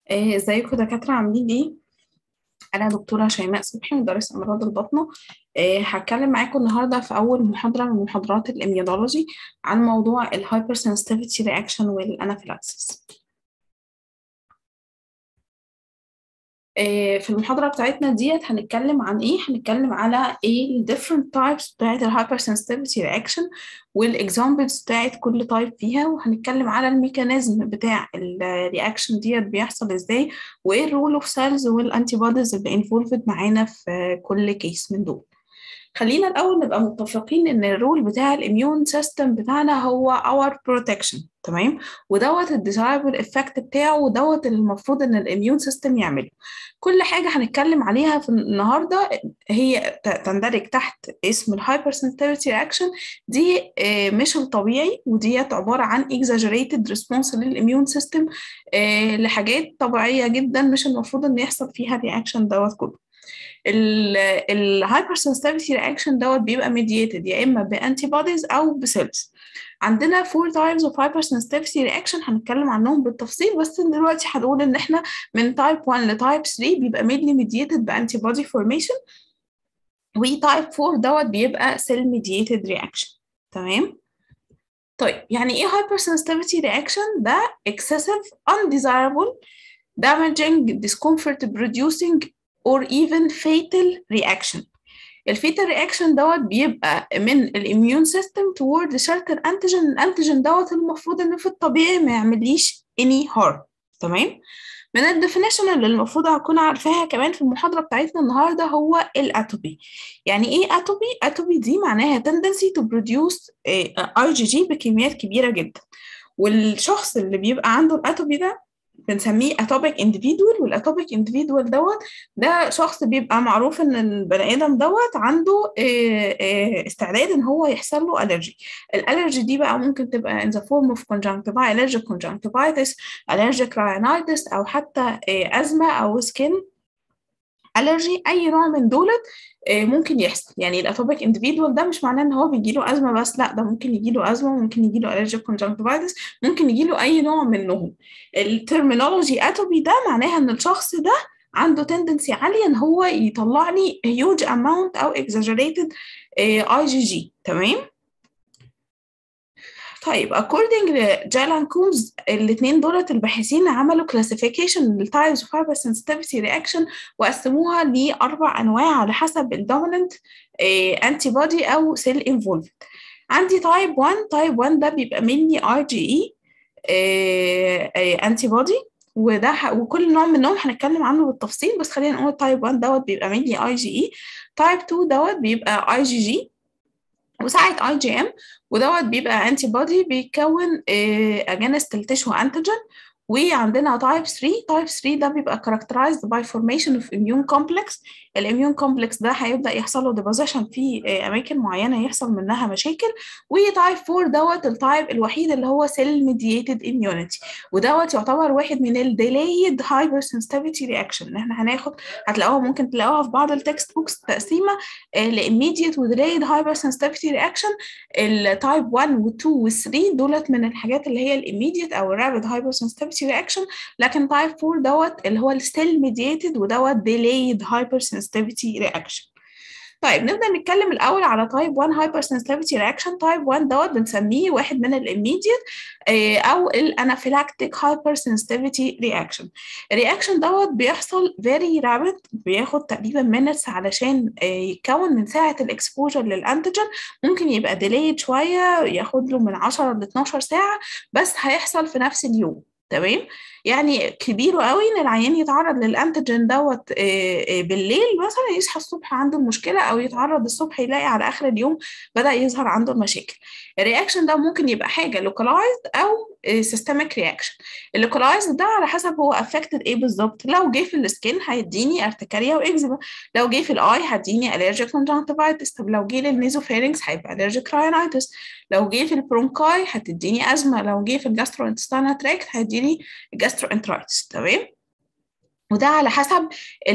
إيه، ازيكم دكاترة عاملين ايه؟ أنا دكتورة شيماء صبحي مدرس أمراض الباطنة إيه، هتكلم معاكم النهاردة في أول محاضرة من محاضرات الإميونولوجي عن موضوع الهايبر sensitivity رياكشن والأنافيلاكسيس إيه، في المحاضرة بتاعتنا ديت هنتكلم عن ايه؟ هنتكلم على ايه ال different types بتاعت ال hypersensitivity reaction والاكزامبلز بتاعت كل تايب فيها وهنتكلم على الميكانيزم بتاع الرياكشن ديت بيحصل ازاي وايه الرول اوف سيلز والانتي بوديز اللي انفولفد معانا في كل كيس من دول. خلينا الأول نبقى متفقين إن الرول بتاع الإميون سيستم بتاعنا هو our protection تمام ودوت الديزايربل افكت بتاعه ودوت اللي المفروض إن الإميون سيستم يعمله كل حاجة هنتكلم عليها في النهاردة هي تندرج تحت اسم الهايبر sensitivity رياكشن دي مش الطبيعي وديت عبارة عن exaggerated response للإميون سيستم لحاجات طبيعية جدا مش المفروض إن يحصل فيها الرياكشن دوت كله الهايبر sensitivity رياكشن دوت بيبقى mediated يا اما بانتي بوديز او بسيلز عندنا four types of hypersensitivity reaction هنتكلم عنهم بالتفصيل بس دلوقتي هنقول ان احنا من type 1 ل type 3 بيبقى mainly mediated بانتي body formation و type 4 دوت بيبقى cell mediated reaction تمام طيب يعني ايه hypersensitivity reaction ده excessive undesirable damaging discomfort producing or even fatal reaction الفيتال رياكشن دوت بيبقى من الاميون سيستم toward certain antigen الانتيجين دوت المفروض ان في الطبيعي ما يعمليش any harm تمام من الديفينيشن اللي المفروض هكون عارفاها كمان في المحاضرة بتاعتنا النهاردة هو الاتوبي يعني ايه اتوبي؟ اتوبي دي معناها tendency to produce IgG بكميات كبيرة جدا والشخص اللي بيبقى عنده الاتوبي ده بنسميه اتوبيك individual والاتوبيك individual دوت ده شخص بيبقى معروف ان البني ادم دوت عنده استعداد ان هو يحصل له الرجي الالرجي دي بقى ممكن تبقى in the form of conjunctivitis allergic conjunctivitis allergic rhinitis او حتى ازمه او skin الرجي اي نوع من دولت ممكن يحصل يعني الاتوبيك individual ده مش معناه ان هو بيجيله ازمه بس لا ده ممكن يجيله ازمه ممكن يجيله allergic conjunctivitis ممكن يجيله اي نوع منهم الترمينولوجي اتوبي ده معناها ان الشخص ده عنده تندنسي عاليه ان هو يطلع لي huge amount او exaggerated IgG تمام طيب according لجالان كوز الاثنين دولت الباحثين عملوا classification للتايبس of hypersensitivity reaction وقسموها لأربع أنواع على حسب الدوميننت انتي بودي أو سيل انفولفد عندي تايب 1 تايب 1 ده بيبقى مني IgE انتي بودي وده ح... وكل نوع منهم هنتكلم عنه بالتفصيل بس خلينا نقول تايب 1 دوت بيبقى مني اي جي اي تايب 2 دوت بيبقى اي جي جي وساعة اي جي ام ودوت بيبقى انتي بودي بيتكون اجينست التشو انتيجين وعندنا تايب 3 تايب 3 ده بيبقى characterized by formation of immune complex الاميون كومبلكس ده هيبدا يحصل له ديبوزيشن في اماكن معينه يحصل منها مشاكل وتايب 4 دوت التايب الوحيد اللي هو سيل ميدييتد اميونيتي ودوت يعتبر واحد من الديلايد هايبر سنسيتيفيتي رياكشن ان احنا هناخد هتلاقوها ممكن تلاقوها في بعض التكست بوكس تقسيمه لاميديت وديلايد هايبر سنسيتيفيتي رياكشن التايب 1 و2 و3 دولت من الحاجات اللي هي الاميديت او الرابid هايبر سنسيتيفيتي رياكشن لكن تايب 4 دوت اللي هو السيل ميدييتد ودوت ديلايد هايبر sensitivity reaction طيب نبدا نتكلم الاول على تايب 1 هايبر sensitivity reaction تايب 1 دوت بنسميه واحد من الاميديت او الانافيلاكتيك هايبر sensitivity reaction الرياكشن دوت بيحصل very rapid بياخد تقريبا minutes علشان يتكون من ساعه الاكسبوجر للانتيجين ممكن يبقى delayed شويه ياخد له من 10 ل 12 ساعه بس هيحصل في نفس اليوم تمام يعني كبيره قوي ان العيان يتعرض للانتيجين دوت بالليل مثلا يصحى الصبح عنده المشكله او يتعرض الصبح يلاقي على اخر اليوم بدا يظهر عنده المشاكل الرياكشن ده ممكن يبقى حاجه لوكالايزد او سيستميك رياكشن اللوكالايزد ده على حسب هو افكتد ايه بالظبط لو جه في السكين هيديني ارتكاريا واكزيما لو جه في الاي هيديني الرجيك كونجكتيفايتس طب لو جه للنيزوفيرنكس هيبقى الرجيك راينايتس لو جه في البرونكاي هتديني ازمه لو جه في الجاسترو انتستينال تراكت هيديني جاسترو انترايتس تمام وده على حسب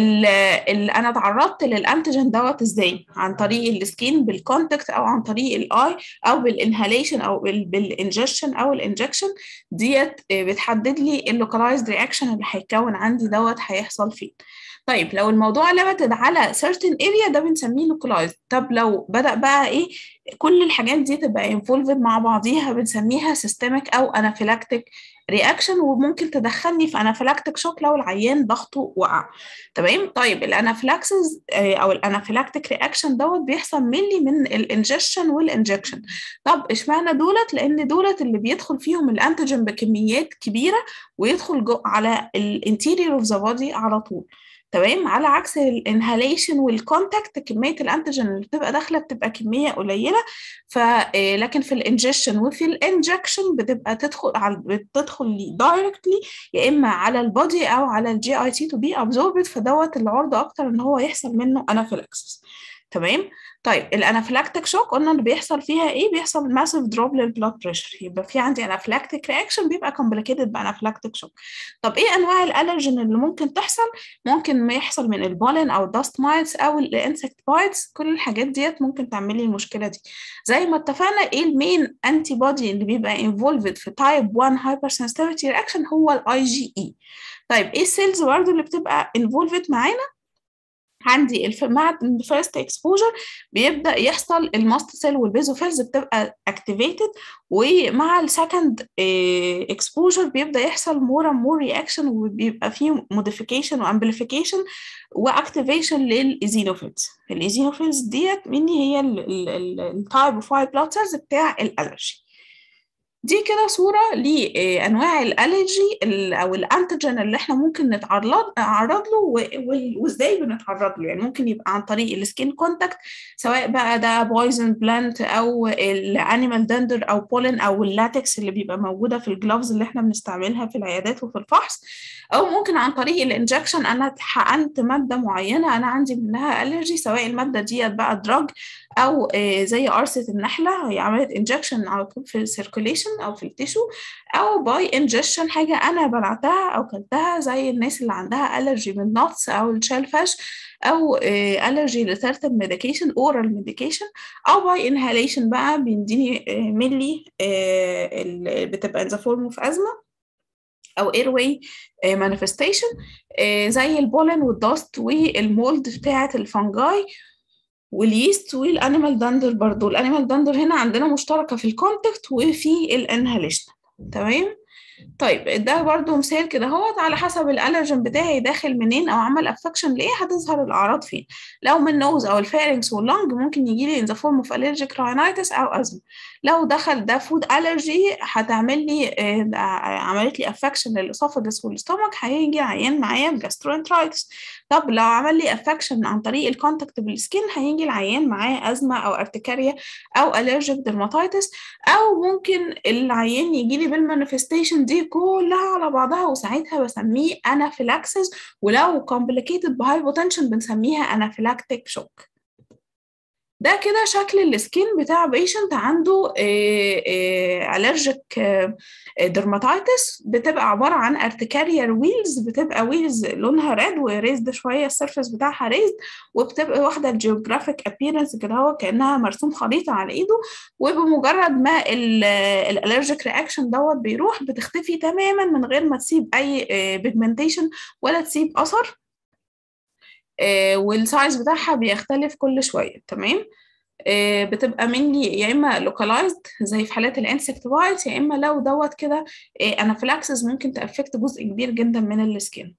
اللي انا تعرضت للانتيجين دوت ازاي عن طريق السكين بالكونتاكت او عن طريق الاي او بالانهاليشن او بالانجكشن او الانجكشن ديت بتحدد لي اللوكالايزد رياكشن اللي هيتكون عندي دوت هيحصل فين طيب لو الموضوع limited على certain area ده بنسميه localized طب لو بدأ بقى ايه كل الحاجات دي تبقى involved مع بعضيها بنسميها systemic او anaphylactic رياكشن وممكن تدخلني في انافيلاكتيك شوك لو العيان ضغطه وقع تمام طيب الانافيلاكسز او الانافيلاكتيك رياكشن دوت بيحصل ملي من الانجكشن والانجكشن طب اشمعنى دولت لان دولت اللي بيدخل فيهم الانتيجين بكميات كبيره ويدخل جو على الانتيريور اوف ذا بودي على طول تمام على عكس الانهاليشن والكونتاكت كميه الانتيجين اللي بتبقى داخله بتبقى كميه قليله ف لكن في الانجكشن وفي الانجكشن بتبقى تدخل على بتدخل لي دايركتلي يا اما على البودي او على الجي اي تي تو بي ابزوربد فدوت العرضه اكتر ان هو يحصل منه انافيلاكسس تمام طيب الانافيلاكتيك شوك قلنا ان بيحصل فيها ايه بيحصل ماسيف دروب للبلاد بريشر يبقى في عندي انافيلاكتيك رياكشن بيبقى كومبليكيتد بانافيلاكتيك شوك طب ايه انواع الالرجين اللي ممكن تحصل ممكن ما يحصل من البولين او الداست مايتس او الانسكت بايتس كل الحاجات ديت ممكن تعمل لي المشكله دي زي ما اتفقنا ايه المين انتي بودي اللي بيبقى انفولفد في تايب 1 هايبر سنسيتيفيتي رياكشن هو الاي جي اي طيب ايه السيلز برضه اللي بتبقى انفولفد معانا عندي الف... مع الفيرست اكسبوجر بيبدا يحصل الماست سيل والبيزوفيلز بتبقى اكتيفيتد ومع السكند اكسبوجر بيبدا يحصل مور اند مور رياكشن وبيبقى فيه موديفيكيشن وامبليفيكيشن واكتيفيشن للايزينوفيلز الايزينوفيلز ديت مني هي التايب اوف وايت بلاد سيلز بتاع الالرجي دي كده صورة لأنواع الألرجي أو الأنتيجين اللي إحنا ممكن نتعرض نتعرض له وإزاي بنتعرض له يعني ممكن يبقى عن طريق السكين كونتاكت سواء بقى ده بويزن بلانت أو الأنيمال دندر أو بولين أو اللاتكس اللي بيبقى موجودة في الجلوفز اللي إحنا بنستعملها في العيادات وفي الفحص أو ممكن عن طريق الإنجكشن أنا حقنت مادة معينة أنا عندي منها ألرجي سواء المادة ديت بقى دراج أو زي قرصة النحلة هي عملت انجكشن على طول في السيركوليشن او في التيشو او باي انجكشن حاجه انا بلعتها او كلتها زي الناس اللي عندها الرجي من النتس او الشيل فاش او الرجي لسيرتن ميديكيشن اورال ميديكيشن او باي انهاليشن بقى بيديني ملي بتبقى ان ذا فورم اوف ازمه او اير واي مانيفستيشن زي البولن والدست والمولد بتاعه الفنجاي واليست والانيمال داندر برضو الانيمال داندر هنا عندنا مشتركه في الكونتاكت وفي الانهاليشن تمام طيب ده برضو مثال كده اهوت على حسب الالرجين بتاعي داخل منين او عمل افكشن لايه هتظهر الاعراض فين لو من النوز او الفارنكس واللنج ممكن يجي لي ان ذا فورم اوف الرجيك راينايتس او ازمه لو دخل ده فود الرجي هتعمل لي آه عملت لي افكشن للاسوفاجس والاستومك هيجي عيان معايا بجاسترونترايتس طب لو عمل لي افكشن عن طريق الكونتاكت بالسكين هيجي العيان معاه ازمه او ارتكاريا او الرجيك درماتيتس او ممكن العيان يجي لي بالمانيفستيشن دي كلها على بعضها وساعتها بسميه انافيلاكسس ولو complicated بهايبوتنشن بنسميها انافيلاكتيك شوك ده كده شكل السكين بتاع بيشنت عنده الرجيك درماتيتس بتبقى عباره عن ارتكاريال ويلز بتبقى ويلز لونها ريد وريزد شويه السيرفيس بتاعها ريزد وبتبقى واخده الجيوغرافيك ابييرنس كده هو كانها مرسوم خريطه على ايده وبمجرد ما الالرجيك رياكشن دوت بيروح بتختفي تماما من غير ما تسيب اي بيجمنتيشن ولا تسيب اثر والسايز بتاعها بيختلف كل شويه تمام بتبقى مني يا اما لوكالايزد زي في حالات الانسكت بايتس يا اما لو دوت كده انافيلاكسس ممكن تافكت جزء كبير جدا من السكين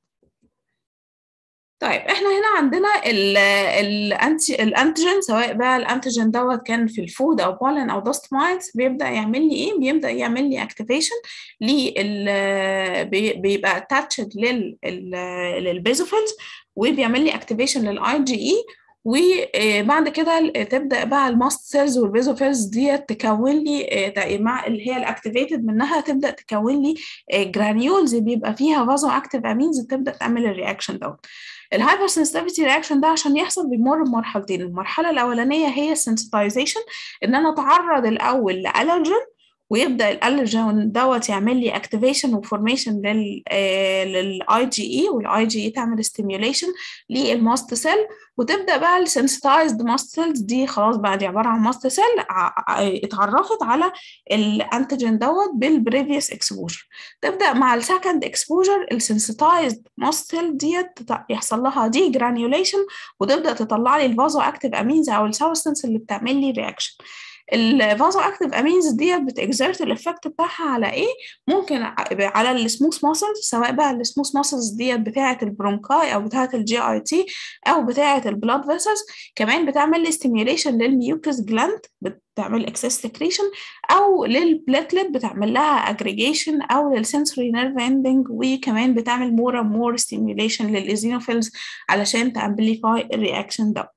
طيب احنا هنا عندنا الانتي الانتيجين سواء بقى الانتيجين دوت كان في الفود او بولن او داست مايتس بيبدا يعمل لي ايه بيبدا يعمل لي اكتيفيشن لل بيبقى اتاتشد لل للبيزوفيلز وبيعمل لي اكتيفيشن للاي جي اي وبعد كده تبدا بقى الماست سيلز والبيزوفيلز ديت تكون لي مع اللي هي الاكتيفيتد منها تبدا تكون لي جرانيولز بيبقى فيها فازو اكتيف امينز تبدا تعمل الرياكشن دوت الهايبر سنسيتيفيتي رياكشن ده عشان يحصل بيمر بمرحلتين المرحله الاولانيه هي السنسيتايزيشن ان انا اتعرض الاول لالرجين ويبدا الالرجين دوت يعمل لي اكتيفيشن وفورميشن لل للاي جي اي والاي جي اي تعمل ستيميوليشن للماست سيل وتبدا بقى السنسيتايزد ماست سيلز دي خلاص بقى دي عباره عن ماست سيل اتعرفت على الانتيجين دوت بالبريفيوس اكسبوجر تبدا مع السكند اكسبوجر السنسيتايزد ماست سيل ديت يحصل لها دي جرانيوليشن وتبدا تطلع لي الفازو اكتيف امينز او السبستنس اللي بتعمل لي رياكشن الفازو اكتيف امينز ديت بتكزرت الافكت بتاعها على ايه ممكن على السموث ماسلز سواء بقى السموث ماسلز ديت بتاعه البرونكاي او بتاعه الجي اي تي او بتاعه البلاد فيسلز كمان بتعمل لي ستيميوليشن للميوكس جلاند بتعمل اكسس سكريشن او للبليتلت بتعمل لها اجريجيشن او للسنسوري نيرف اندنج وكمان بتعمل مور اند مور ستيميوليشن للايزينوفيلز علشان تامبليفاي الرياكشن دوت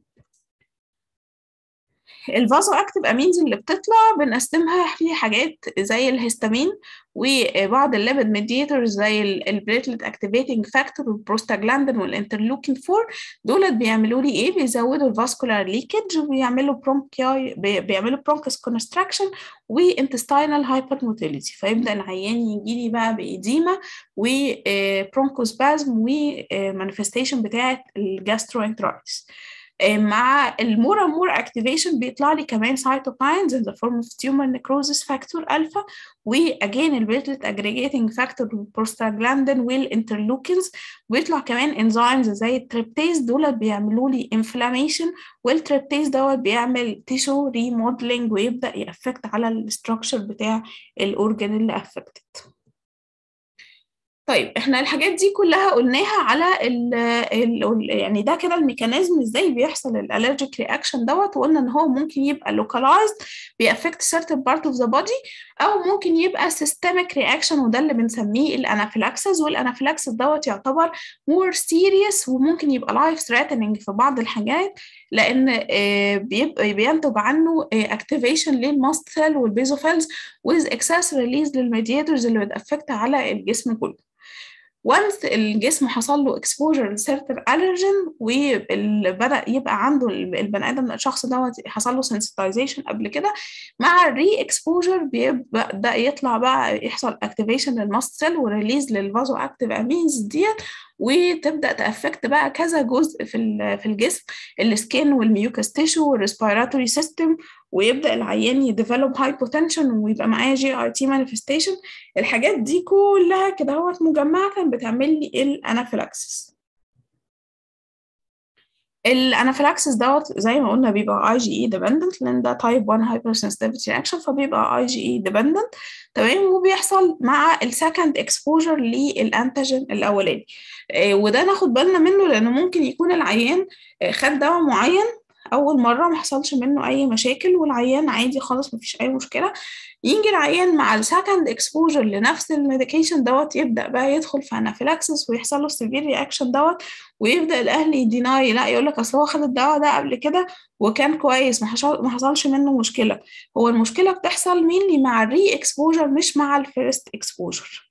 الفازو اكتيف امينز اللي بتطلع بنقسمها في حاجات زي الهستامين وبعض الليبيد ميديتورز زي البليتلت اكتيفيتنج فاكتور والبروستاجلاندين والانترلوكين 4 دولت بيعملوا لي ايه بيزودوا الفاسكولار ليكج وبيعملوا برونكياي بيعملوا برونكس كونستراكشن وانتستينال هايبرموتيليتي فيبدا العيان يجي لي بقى بايديما وبرونكوسبازم ومانيفستيشن بتاعه الجاستروانترايتس مع المور مور اكتيفيشن بيطلع لي كمان سايتوكاينز in the form of tumor necrosis factor alpha واجين البيتلت aggregating factor والبروستاجلاندين والانترلوكينز ويطلع كمان انزيمز زي التريبتيز دول بيعملوا لي انفلاميشن والتريبتيز دوت بيعمل تيشو ريموديلنج ويبدا يأفكت على الاستراكشر بتاع الاورجن اللي افكتد طيب احنا الحاجات دي كلها قلناها على ال ال يعني ده كده الميكانيزم ازاي بيحصل الالرجيك رياكشن دوت وقلنا ان هو ممكن يبقى localized بيأفكت certain part of the body او ممكن يبقى systemic reaction وده اللي بنسميه الانافيلاكسس والانافيلاكسس دوت يعتبر more serious وممكن يبقى life threatening في بعض الحاجات لان بيبقى بينتج عنه activation للماست سيل والبيزوفيلز with excess release للميدياتورز اللي بتأفكت على الجسم كله وانس الجسم حصل له اكسبوجر لسيرتر الرجين وبدا يبقى عنده البني ادم الشخص دوت حصل له سنسيتايزيشن قبل كده مع الري اكسبوجر بيبدا يطلع بقى يحصل اكتيفيشن للماست سيل وريليز للفازو اكتيف امينز ديت وتبدا تافكت بقى كذا جزء في في الجسم السكين والميوكس تيشو والريسبيراتوري سيستم ويبدا العيان يديفلوب هايبوتنشن ويبقى معاه جي اي تي مانيفستيشن الحاجات دي كلها كده اهوت مجمعه كان بتعمل لي الانافيلاكسس الانافيلاكسس دوت زي ما قلنا بيبقى اي جي اي ديبندنت لان ده تايب 1 هايبر سنسيتيفيتي رياكشن فبيبقى اي جي اي ديبندنت تمام وبيحصل مع السكند اكسبوجر للانتيجين الاولاني آه وده ناخد بالنا منه لانه ممكن يكون العيان آه خد دواء معين اول مره ما حصلش منه اي مشاكل والعيان عادي خالص مفيش اي مشكله يجي العيان مع السكند اكسبوجر لنفس الميديكيشن دوت يبدا بقى يدخل في انافيلاكسس ويحصل له سيفير رياكشن دوت ويبدا الاهل يديناي لا يقول لك اصل هو خد الدواء ده قبل كده وكان كويس ما حصل ما حصلش منه مشكله هو المشكله بتحصل مين مع الري اكسبوجر مش مع الفيرست اكسبوجر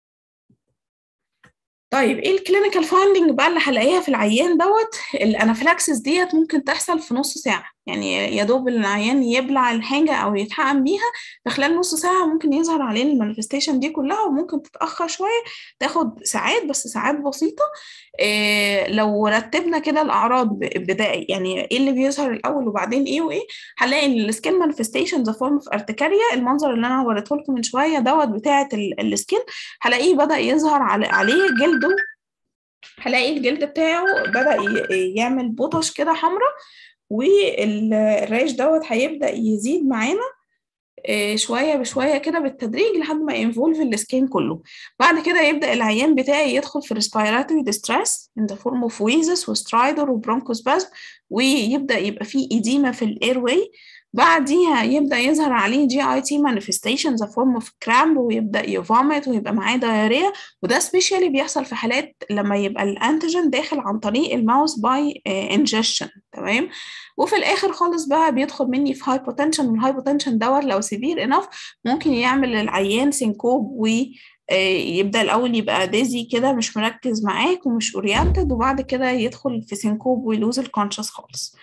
طيب ايه الكلينيكال فايندنج بقى اللي هلاقيها في العيان دوت الانافيلاكسس ديت ممكن تحصل في نص ساعه يعني يا دوب العيان يبلع الحاجه او يتحقن بيها في خلال نص ساعه ممكن يظهر عليه المانيفستيشن دي كلها وممكن تتاخر شويه تاخد ساعات بس ساعات بسيطه إيه لو رتبنا كده الاعراض بدائي يعني ايه اللي بيظهر الاول وبعدين ايه وايه هنلاقي ان السكين مانيفستيشن ذا فورم اوف ارتكاريا المنظر اللي انا وريته لكم من شويه دوت بتاعه السكين هلاقيه بدا يظهر عليه جلده هلاقي الجلد بتاعه بدا يعمل بطش كده حمراء والريش دوت هيبدا يزيد معانا شويه بشويه كده بالتدريج لحد ما ينفولف السكين كله بعد كده يبدا العيان بتاعي يدخل في respiratory distress in the form of wheezes وسترايدر وبرونكوسبازم ويبدا يبقى فيه إديمة في الاير واي بعديها يبدا يظهر عليه جي اي تي مانيفستيشن ذا فورم اوف كرامب ويبدا يفومت ويبقى معاه دايريا وده سبيشالي بيحصل في حالات لما يبقى الانتيجين داخل عن طريق الماوس باي انجكشن تمام وفي الاخر خالص بقى بيدخل مني في هايبوتنشن والهايبوتنشن دوت لو سيفير انف ممكن يعمل للعيان سينكوب و يبدا الاول يبقى ديزي كده مش مركز معاك ومش اورينتد وبعد كده يدخل في سينكوب ويلوز الكونشس خالص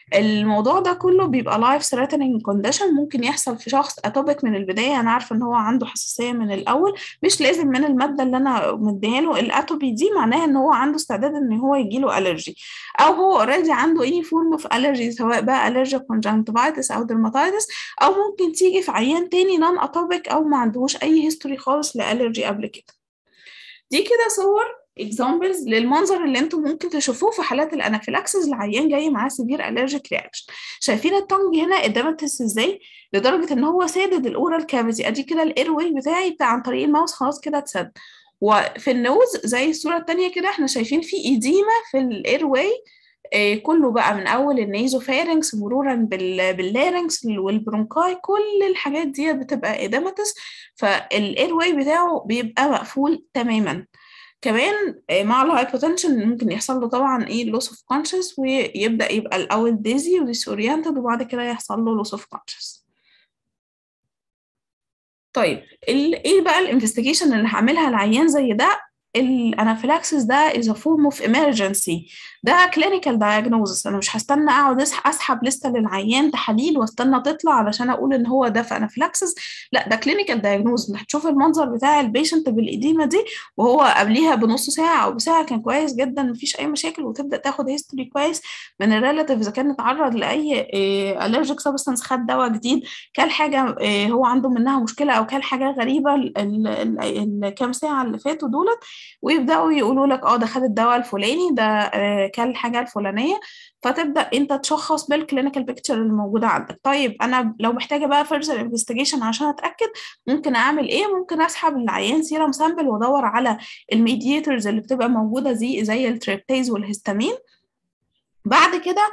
الموضوع ده كله بيبقى life threatening condition ممكن يحصل في شخص اتوبيك من البدايه انا عارفه ان هو عنده حساسيه من الاول مش لازم من الماده اللي انا مديها له الاتوبي دي معناها ان هو عنده استعداد ان هو يجي له الرجي او هو اوريدي عنده اي فورم اوف الرجي سواء بقى الرجي كونجنكتيفايتس او درماتايتس او ممكن تيجي في عيان تاني نون اتوبيك او ما عندهوش اي هيستوري خالص لالرجي قبل كده دي كده صور اكزامبلز للمنظر اللي انتم ممكن تشوفوه في حالات الانافيلاكسس العيان جاي معاه سيفير الرجيك رياكشن شايفين التونج هنا ادامتس ازاي لدرجه ان هو سادد الاورال كافيتي ادي كده الاير واي بتاعي بتاع عن طريق الماوس خلاص كده اتسد وفي النوز زي الصوره الثانيه كده احنا شايفين في ايديما في الاير واي آه كله بقى من اول النيزوفارنكس مرورا باللارنكس والبرونكاي كل الحاجات دي بتبقى ادامتس فالاير واي بتاعه بيبقى مقفول تماما كمان مع الهايبوتنشن ممكن يحصل له طبعا ايه لوس اوف كونشس ويبدا يبقى الاول ديزي وديسورينتد وبعد كده يحصل له لوس اوف كونشس طيب ايه بقى الانفستيجيشن اللي هعملها لعيان زي ده الانافيلاكسس ده is a form of emergency ده clinical diagnosis انا مش هستنى اقعد اسحب لسته للعيان تحاليل واستنى تطلع علشان اقول ان هو ده في انافيلاكسس لا ده clinical diagnosis هتشوف المنظر بتاع البيشنت بالاديمه دي وهو قبليها بنص ساعه او بساعه كان كويس جدا مفيش اي مشاكل وتبدا تاخد هيستوري كويس من الريلاتيف اذا كان اتعرض لاي الرجيك سبستانس خد دواء جديد كل حاجه هو عنده منها مشكله او كل حاجه غريبه الكام ساعه اللي فاتوا دولت ويبداوا يقولوا لك اه ده خد الدواء الفلاني ده آه كل الحاجه الفلانيه فتبدا انت تشخص بالكلينيكال بيكتشر اللي موجوده عندك طيب انا لو محتاجه بقى فيرذر انفستيجيشن عشان اتاكد ممكن اعمل ايه ممكن اسحب العيان سيرم سامبل وادور على الميدياتورز اللي بتبقى موجوده زي زي التريبتيز والهستامين بعد كده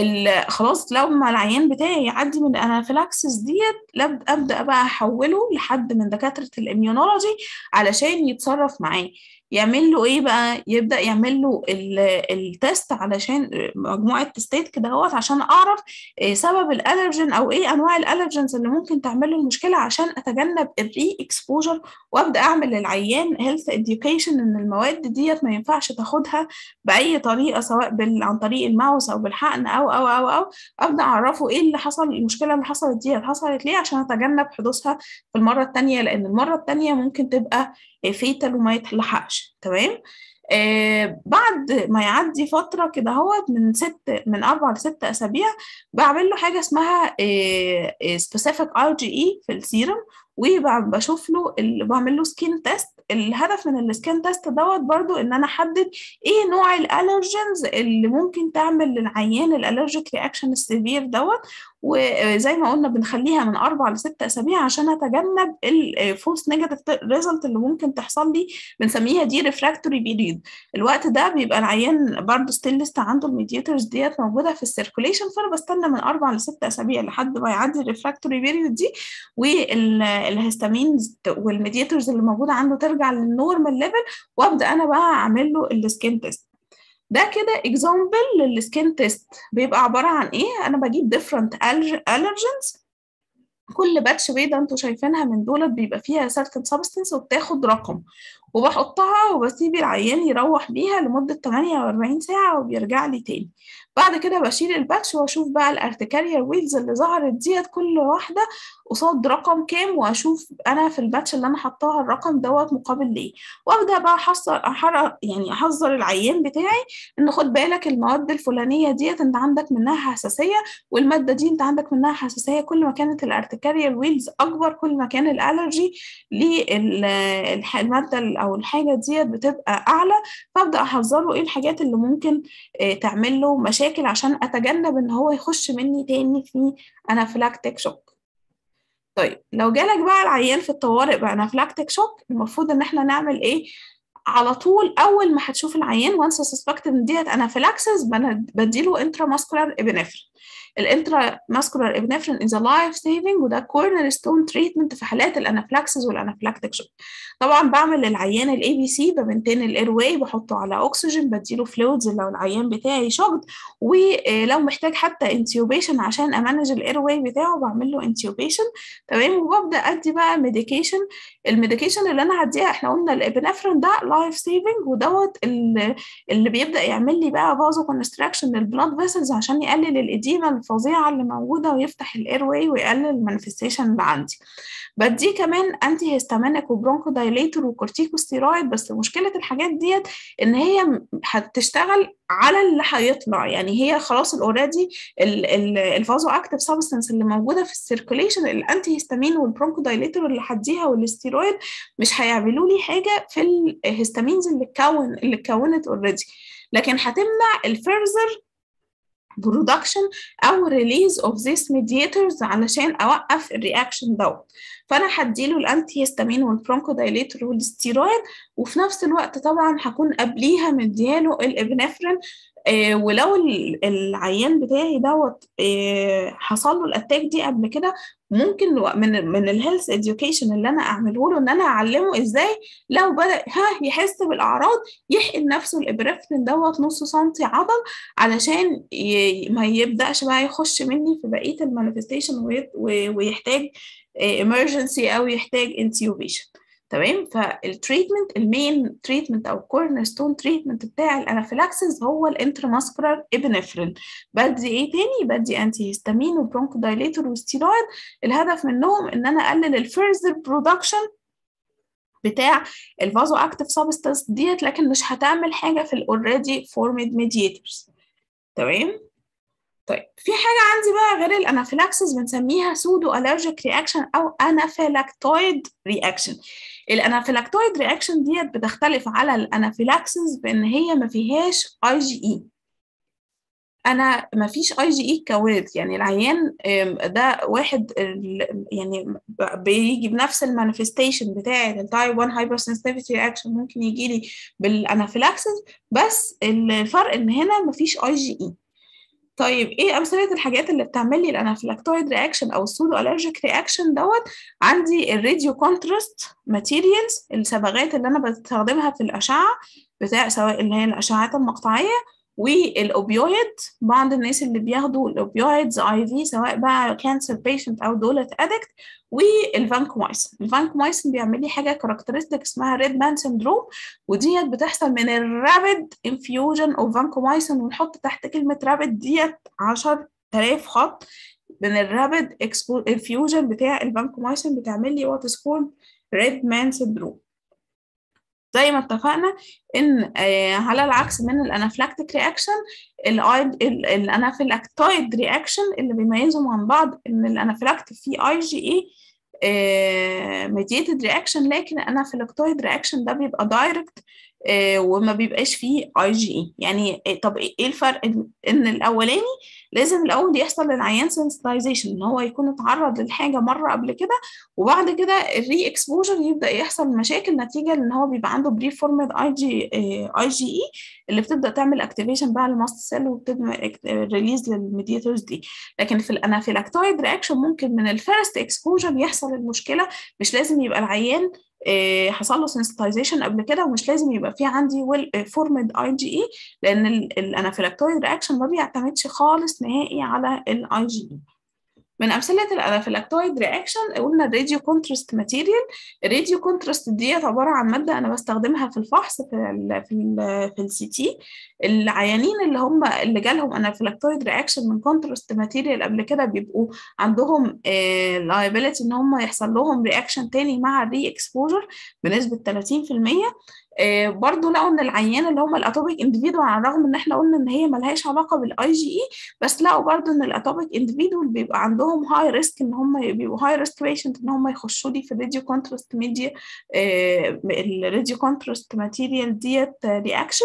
خلاص لو ما العيان بتاعي يعدي من الانافيلاكسس ديت ابدا بقى احوله لحد من دكاتره الاميونولوجي علشان يتصرف معاه يعمل له ايه بقى يبدا يعمل له التست علشان مجموعه تستات كده اهوت عشان اعرف إيه سبب الالرجين او ايه انواع الالرجينز اللي ممكن تعمل له المشكله عشان اتجنب الري اكسبوجر وابدا اعمل للعيان هيلث اديوكيشن ان المواد ديت ما ينفعش تاخدها باي طريقه سواء بال... عن طريق الماوس او بالحقن او او او او ابدا اعرفه ايه اللي حصل المشكله اللي حصلت ديت حصلت ليه عشان اتجنب حدوثها في المره الثانيه لان المره الثانيه ممكن تبقى فيتال وما يتلحقش تمام آه بعد ما يعدي فترة كده هوت من ست من أربع لست أسابيع بعمل له حاجة اسمها آه specific IgE في السيرم وبشوف له بعمل له سكين تيست الهدف من السكين تيست دوت برضو ان انا احدد ايه نوع الالرجنز اللي ممكن تعمل للعيان الالرجيك رياكشن السيفير دوت وزي ما قلنا بنخليها من اربع لست اسابيع عشان اتجنب الفولس نيجاتيف ريزلت اللي ممكن تحصل لي بنسميها دي ريفراكتوري بيريد الوقت ده بيبقى العيان برضو ستيل لسه عنده الميدياتورز ديت موجوده في السيركوليشن فانا بستنى من اربع لست اسابيع لحد ما يعدي الريفراكتوري بيريد دي والهستامينز والميدياتورز اللي موجوده عنده ترجع للنورمال ليفل وابدا انا بقى اعمل له السكين تيست ده كده اكزامبل للسكين تيست بيبقى عباره عن ايه انا بجيب different allergens كل باتش بيضه انتوا شايفينها من دولت بيبقى فيها certain substance وبتاخد رقم وبحطها وبسيب العيان يروح بيها لمدة 48 ساعة وبيرجع لي تاني بعد كده بشيل الباتش واشوف بقى الارتكاريال ويلز اللي ظهرت ديت كل واحدة قصاد رقم كام واشوف انا في الباتش اللي انا حطاها الرقم دوت مقابل ليه وابدا بقى احصر أحر يعني احذر العيان بتاعي ان خد بالك المواد الفلانيه ديت انت عندك منها حساسيه والماده دي انت عندك منها حساسيه كل ما كانت الارتكاريال ويلز اكبر كل ما كان الالرجي للماده او الحاجه ديت بتبقى اعلى فابدا احذره ايه الحاجات اللي ممكن تعمل له مشاكل عشان اتجنب ان هو يخش مني تاني في انافلاكتيك شوك طيب لو جالك بقى العيان في الطوارئ بانافلاكتيك شوك المفروض ان احنا نعمل ايه على طول اول ما هتشوف العيان وانس سسبكت ان ديت انافيلاكسس بديله انترا ماسكولار ابنفرين الانترا ماسكولار ابنفرين از لايف سيفنج وده كورنر ستون تريتمنت في حالات الانافلاكسس والانافلاكتيك شوك طبعا بعمل للعيان الاي بي سي بمنتين الاير واي بحطه على اكسجين بديله فلويدز لو العيان بتاعي شوكد ولو محتاج حتى انتيوبيشن عشان امانج الاير واي بتاعه بعمل له انتيوبيشن تمام وببدا ادي بقى ميديكيشن الميديكيشن اللي انا هديها احنا قلنا الابنفرين ده لايف سيفنج ودوت اللي بيبدا يعمل لي بقى فازو كونستراكشن للبلاد فيسلز عشان يقلل الاديمه الإديمة الفظيعة اللي موجودة ويفتح الاير واي ويقلل المانيفستيشن اللي عندي بدي كمان انتي هيستامينيك وبرونكو دايليتور وكورتيكوستيرويد بس مشكلة الحاجات ديت ان هي هتشتغل على اللي هيطلع يعني هي خلاص الاوريدي الفازو اكتيف سبستنس اللي موجوده في السيركوليشن الانتي هيستامين والبرونكو دايليتور اللي هديها والستيرويد مش هيعملوا لي حاجه في الهيستامينز اللي اتكون اللي اتكونت اوريدي لكن هتمنع الفيرزر برودكشن او ريليز اوف ذيس ميدياتورز علشان اوقف الرياكشن دوت فانا هديله الانتي هيستامين والبرونكو دايليتور والستيرويد وفي نفس الوقت طبعا هكون قبليها مدياله الابنفرين آه ولو العيان بتاعي دوت آه حصل له الاتاك دي قبل كده ممكن من من الهيلث اديوكيشن اللي انا اعمله له ان انا اعلمه ازاي لو بدا ها يحس بالاعراض يحقن نفسه الابرفرين دوت نص سنتي عضل علشان ما يبداش بقى يخش مني في بقيه المانيفستيشن ويحتاج emergency او يحتاج intubation تمام فالتريتمنت المين تريتمنت او كورنر ستون تريتمنت بتاع الانافيلاكسيس هو الانترماسكولار ابنفرين بدي ايه تاني بدي انتي هيستامين وبرونكو دايليتور وستيرويد الهدف منهم ان انا اقلل الفيرزر برودكشن بتاع الفازو اكتيف سبستانس ديت لكن مش هتعمل حاجه في الاوريدي فورمد ميدياتورز تمام طيب في حاجة عندي بقى غير الانافيلاكسس بنسميها سودو الرجيك رياكشن أو انافيلاكتويد رياكشن الانافيلاكتويد رياكشن ديت بتختلف على الانافيلاكسس بإن هي ما فيهاش اي جي اي انا ما فيش اي جي اي كوارث يعني العيان ده واحد يعني بيجي بنفس المانيفستيشن بتاعه التايب 1 هايبر سنسيتيفيتي رياكشن ممكن يجي لي بالانافيلاكسس بس الفرق ان هنا ما فيش اي جي اي طيب ايه امثله الحاجات اللي بتعمل لي الانافيلاكتويد رياكشن او السودو الرجيك رياكشن دوت عندي الراديو كونتراست ماتيريالز الصبغات اللي انا بستخدمها في الاشعه بتاع سواء اللي هي الاشعات المقطعيه والاوبيويد بعض الناس اللي بياخدوا الاوبيويدز اي في سواء بقى كانسر بيشنت او دولت ادكت والفانكومايسين الفانكومايسين بيعمل لي حاجه كاركترستيك اسمها ريد مان سندروم وديت بتحصل من الرابid انفيوجن اوف فانكومايسين ونحط تحت كلمه رابid ديت 10000 خط من الرابid انفيوجن بتاع الفانكومايسين بتعمل لي وات از كولد ريد مان سندروم زي ما اتفقنا ان على العكس من الانافلاكتيك رياكشن الانافلاكتويد رياكشن اللي بيميزهم عن بعض ان الانافلاكتيك فيه اي جي اي ميديتد رياكشن لكن الانافلاكتويد رياكشن ده بيبقى دايركت وما بيبقاش فيه اي جي اي يعني طب ايه الفرق ان الاولاني لازم الاول يحصل للعيان سنسيتايزيشن ان هو يكون اتعرض للحاجه مره قبل كده وبعد كده الري اكسبوجر يبدا يحصل مشاكل نتيجه لان هو بيبقى عنده بري فورمد اي جي اي جي اي اللي بتبدا تعمل اكتيفيشن بقى للماست سيل وبتبدا ريليز للميدياتورز دي لكن في الانافيلاكتويد رياكشن ممكن من الفيرست اكسبوجر يحصل المشكله مش لازم يبقى العيان حصل له سنسيتايزيشن قبل كده ومش لازم يبقى في عندي ويل فورمد اي جي اي لان الانافيلاكتويد رياكشن ما بيعتمدش خالص نهائي على الاي جي اي من امثله الانافيلاكتويد رياكشن قلنا الراديو كونتراست ماتيريال الراديو كونتراست ديت عباره عن ماده انا بستخدمها في الفحص في ال في ال في السي تي العيانين اللي هم اللي جالهم انافيلاكتويد رياكشن من كونتراست ماتيريال قبل كده بيبقوا عندهم لايبيليتي ان هم يحصل لهم رياكشن تاني مع الري اكسبوجر بنسبه 30% آه برضو لقوا ان العيان اللي هم الاتوبيك اندفيدوال على الرغم ان احنا قلنا ان هي ملهاش علاقه بالاي جي اي بس لقوا برضو ان الاتوبيك اندفيدوال بيبقى عندهم هاي ريسك ان هم بيبقوا هاي ريسك بيشنت ان هم يخشوا لي في الراديو كونتراست ميديا آه الراديو كونتراست ماتيريال ديت رياكشن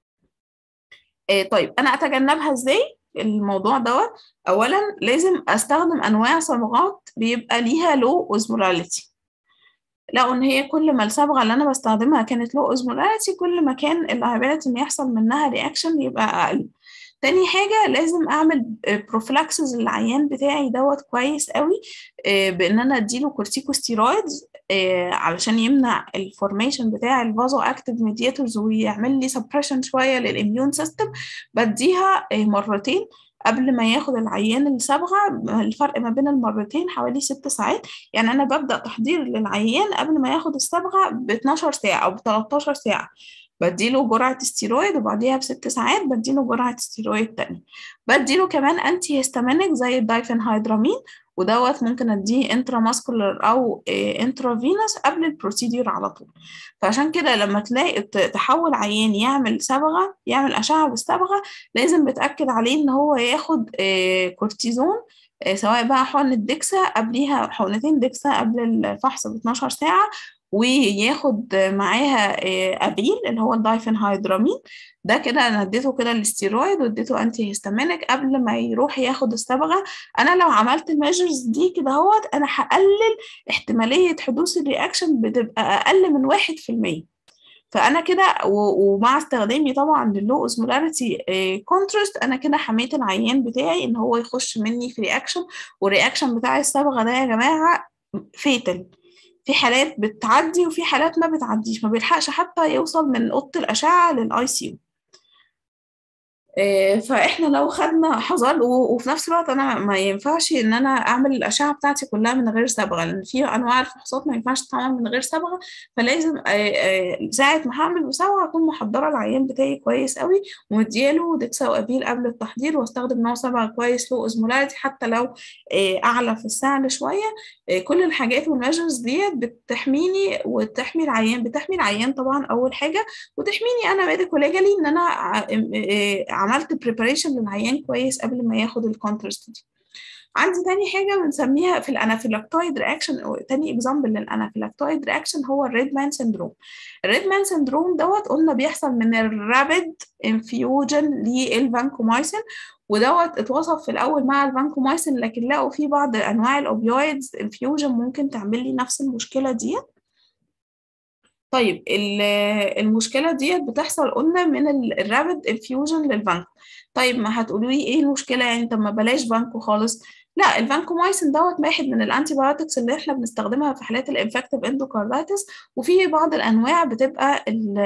آه طيب انا اتجنبها ازاي الموضوع دوت اولا لازم استخدم انواع صبغات بيبقى ليها لو اوزمولاريتي لقوا ان هي كل ما الصبغه اللي انا بستخدمها كانت لو اوزمولاريتي كل ما كان اللايبيليتي ان يحصل منها رياكشن يبقى اقل تاني حاجة لازم أعمل بروفلاكسز للعيان بتاعي دوت كويس قوي بإن أنا أديله كورتيكوستيرويدز علشان يمنع الفورميشن بتاع الفازو أكتيف ميدياتورز ويعمل لي سبريشن شوية للإميون سيستم بديها مرتين قبل ما ياخد العيان الصبغة الفرق ما بين المرتين حوالي ست ساعات يعني أنا ببدأ تحضير للعيان قبل ما ياخد الصبغة ب 12 ساعة أو ب 13 ساعة بديله جرعة ستيرويد وبعديها بست ساعات بديله جرعة ستيرويد تانية بديله كمان انتي هيستامينيك زي الدايفنهيدرامين ودوت ممكن اديه انترا ماسكولار او انترا فينوس قبل البروسيديور على طول فعشان كده لما تلاقي تحول عيان يعمل صبغه يعمل اشعه بالصبغه لازم بتاكد عليه ان هو ياخد كورتيزون سواء بقى حقنة دكسة قبليها حقنتين دكسة قبل الفحص ب 12 ساعة وياخد معاها ابيل اللي هو الدايفنهيدرامين ده كده انا اديته كده الاستيرويد واديته انتي هيستامينك قبل ما يروح ياخد الصبغه انا لو عملت الميجرز دي كده اهوت انا هقلل احتماليه حدوث الرياكشن بتبقى اقل من واحد في المية فانا كده ومع استخدامي طبعا للو اوزمولاريتي كونتراست انا كده حميت العيان بتاعي ان هو يخش مني في رياكشن والرياكشن بتاع الصبغه ده يا جماعه فيتل في حالات بتعدي وفي حالات ما بتعديش ما بيلحقش حتى يوصل من اوضه الاشعه للاي سي يو فاحنا لو خدنا حذر وفي نفس الوقت انا ما ينفعش ان انا اعمل الاشعه بتاعتي كلها من غير صبغه لان في انواع الفحوصات ما ينفعش تتعمل من غير صبغه فلازم ساعه ما هعمل بصبغه اكون محضره العيان بتاعي كويس قوي ومدياله دكسا وابيل قبل التحضير واستخدم نوع صبغه كويس له اوزمولاريتي حتى لو اعلى في السعر شويه كل الحاجات والميجرز ديت بتحميني وتحمي العيان بتحمي العيان طبعا اول حاجه وتحميني انا ميديكو ليجالي ان انا عملت بريباريشن للعيان كويس قبل ما ياخد الكونترست دي عندي تاني حاجه بنسميها في الانافيلاكتويد رياكشن او تاني اكزامبل للانافيلاكتويد رياكشن هو الريد مان سندروم الريد مان سندروم دوت قلنا بيحصل من الرابيد انفيوجن للفانكومايسين ودوت اتوصف في الاول مع الفانكومايسين لكن لقوا في بعض انواع الاوبيويدز انفيوجن ممكن تعمل لي نفس المشكله ديت طيب المشكله ديت بتحصل قلنا من الرابيد انفيوجن للفانكو طيب ما هتقولوا لي ايه المشكله يعني طب ما بلاش فانكو خالص لا الفانكومايسين دوت واحد من الانتي بايوتكس اللي احنا بنستخدمها في حالات الانفكتيف اندوكاردايتس وفي بعض الانواع بتبقى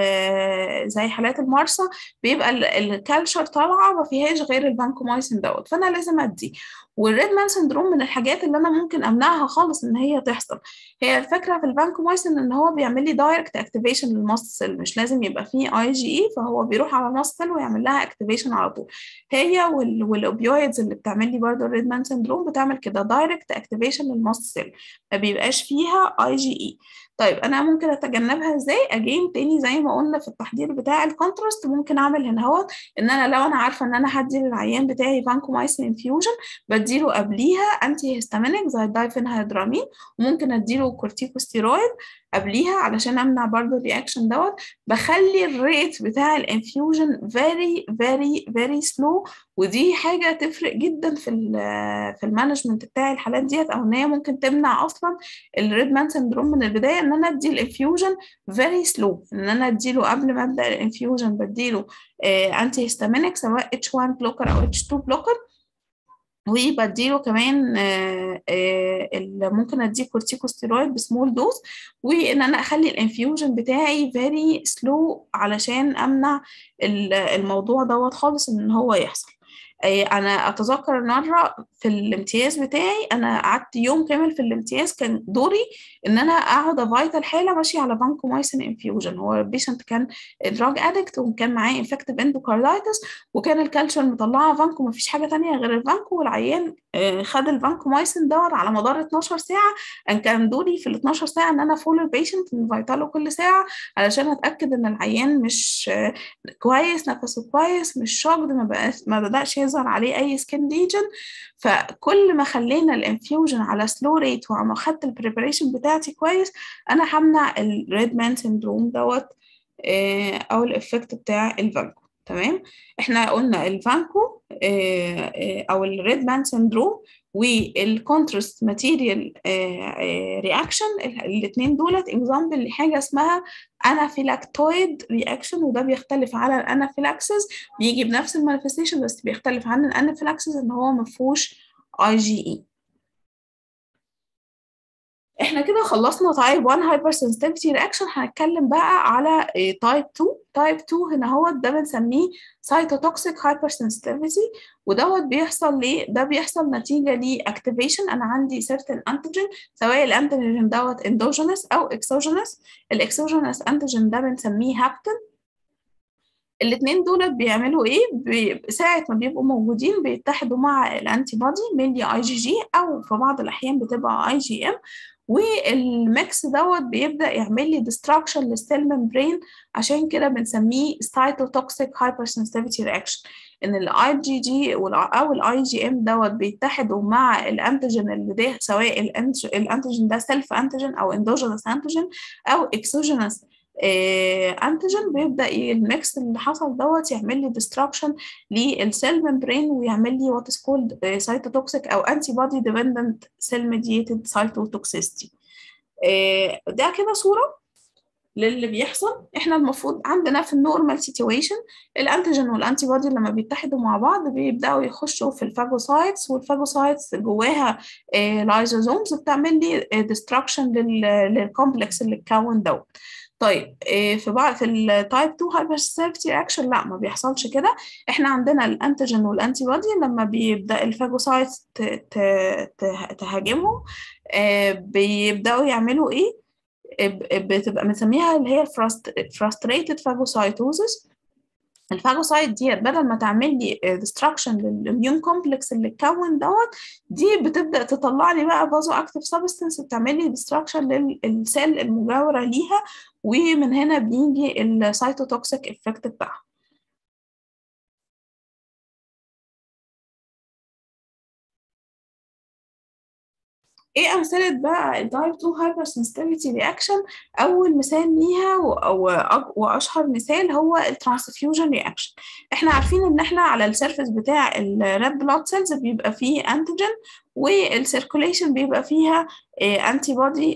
زي حالات المارسا بيبقى الكالشر طالعه ما فيهاش غير الفانكومايسين دوت فانا لازم ادي والريد مان سندروم من الحاجات اللي انا ممكن امنعها خالص ان هي تحصل هي الفكره في الفانكومايسين ان هو بيعمل لي دايركت اكتيفيشن للماست سيل مش لازم يبقى فيه اي جي اي فهو بيروح على الماست سيل ويعمل لها اكتيفيشن على طول هي والاوبيويدز اللي بتعمل لي برضه الريد مان سندروم بتعمل كده دايركت اكتيفيشن للماست سيل ما بيبقاش فيها اي جي اي طيب انا ممكن اتجنبها ازاي اجين تاني زي ما قلنا في التحضير بتاع الكونتراست ممكن اعمل هنا اهوت ان انا لو انا عارفه ان انا هدي للعيان بتاعي فانكومايسين انفيوجن بديله قبليها انتي هيستامينيك زي الدايفنهيدرامين وممكن اديله كورتيكوستيرويد قبليها علشان امنع برضه الرياكشن دوت بخلي الريت بتاع الانفيوجن فيري فيري فيري سلو ودي حاجه تفرق جدا في ال في المانجمنت بتاع الحالات ديت او ان هي ممكن تمنع اصلا الريد مان سندروم من البدايه ان انا ادي الانفيوجن فيري سلو ان انا اديله قبل ما ابدا الانفيوجن بديله انتي هيستامينيك سواء اتش 1 بلوكر او اتش 2 بلوكر وبديله كمان آآ آآ ممكن اديه كورتيكوستيرويد بسمول دوز وان انا اخلي الانفيوجن بتاعي فيري سلو علشان امنع الموضوع دوت خالص ان هو يحصل انا اتذكر مره في الامتياز بتاعي انا قعدت يوم كامل في الامتياز كان دوري ان انا اقعد افايت الحاله ماشيه على فانكومايسين انفيوجن هو البيشنت كان دراج ادكت وكان معاه انفكتيف اندوكاردايتس وكان الكالشر مطلعه فانكو مفيش حاجه تانية غير الفانكو والعيان خد الفانكومايسين دوت على مدار 12 ساعه ان كان دوري في ال 12 ساعه ان انا فول البيشنت نفايتاله كل ساعه علشان اتاكد ان العيان مش كويس نفسه كويس مش شوكد ما بقاش ما بداش يظهر عليه اي سكين ليجن فكل ما خلينا الانفيوجن على سلو ريت وما خدت البريبريشن بتاعتي كويس انا همنع الريد مان سندروم دوت او الافكت بتاع الفانكو تمام احنا قلنا الفانكو او الريد مان سندروم والكونتراست ماتيريال رياكشن الاثنين دولت اكزامبل لحاجه اسمها انافيلاكتويد رياكشن وده بيختلف على الانافيلاكسس بيجي بنفس المانيفستيشن بس بيختلف عن الانافيلاكسس ان هو ما فيهوش اي جي اي احنا كده خلصنا تايب 1 هايبر سنسيتيفيتي رياكشن هنتكلم بقى على تايب 2 تايب 2 هنا هو ده بنسميه سايتوتوكسيك هايبر سنسيتيفيتي ودوت بيحصل ليه ده بيحصل نتيجه لاكتيفيشن انا عندي سيرتن انتيجين سواء الانتيجين دوت اندوجينس او اكسوجينس الاكسوجينس انتيجين ده بنسميه هابتن الاثنين دول بيعملوا ايه بي- ساعه ما بيبقوا موجودين بيتحدوا مع الانتي بودي مينلي اي جي جي او في بعض الاحيان بتبقى اي جي ام والميكس دوت بيبدا يعمل لي ديستراكشن للسيل ممبرين عشان كده بنسميه سايتوتوكسيك هايبر سنسيتيفيتي رياكشن ان الاي جي جي او الاي جي ام دوت بيتحدوا مع الانتيجين اللي ده سواء الأنت- الانتيجين ده سيلف انتيجين او اندوجينس انتيجين او اكسوجينس انتيجين بيبدا ي- الميكس اللي حصل دوت يعمل لي ديستراكشن للسيل ممبرين ويعمل لي وات از كولد سايتوتوكسيك او انتي بودي ديبندنت سيل ميديتد سايتوتوكسيستي ده كده صوره للي بيحصل احنا المفروض عندنا في النورمال سيتويشن الانتيجين والانتي بودي لما بيتحدوا مع بعض بيبداوا يخشوا في الفاجوسايتس والفاجوسايتس جواها لايزوزومز بتعمل لي ديستراكشن للكومبلكس اللي اتكون دوت طيب آه، في بعض في التايب 2 هايبرسيستيفيتي رياكشن لا ما بيحصلش كده احنا عندنا الانتيجين والانتي بودي لما بيبدا الفاجوسايتس ت- ت- ت- تهاجمهم آه، بيبداوا يعملوا ايه ب- بتبقى بنسميها اللي هي frustrated phagocytosis الفاجوسايت دي بدل ما تعمل لي ديستراكشن للاميون كومبلكس اللي اتكون دوت دي بتبدا تطلع لي بقى فازو اكتيف سبستنس بتعمل لي ديستراكشن للسيل المجاوره ليها ومن هنا بيجي السايتوتوكسيك افكت بتاعها ايه امثله بقى التايب 2 هايبر سنسيتيفيتي رياكشن اول مثال ليها و- و- واشهر مثال هو الترانسفيوجن رياكشن احنا عارفين ان احنا على السيرفيس بتاع الريد بلاد سيلز بيبقى فيه انتيجين والسيركوليشن بيبقى فيها انتي بودي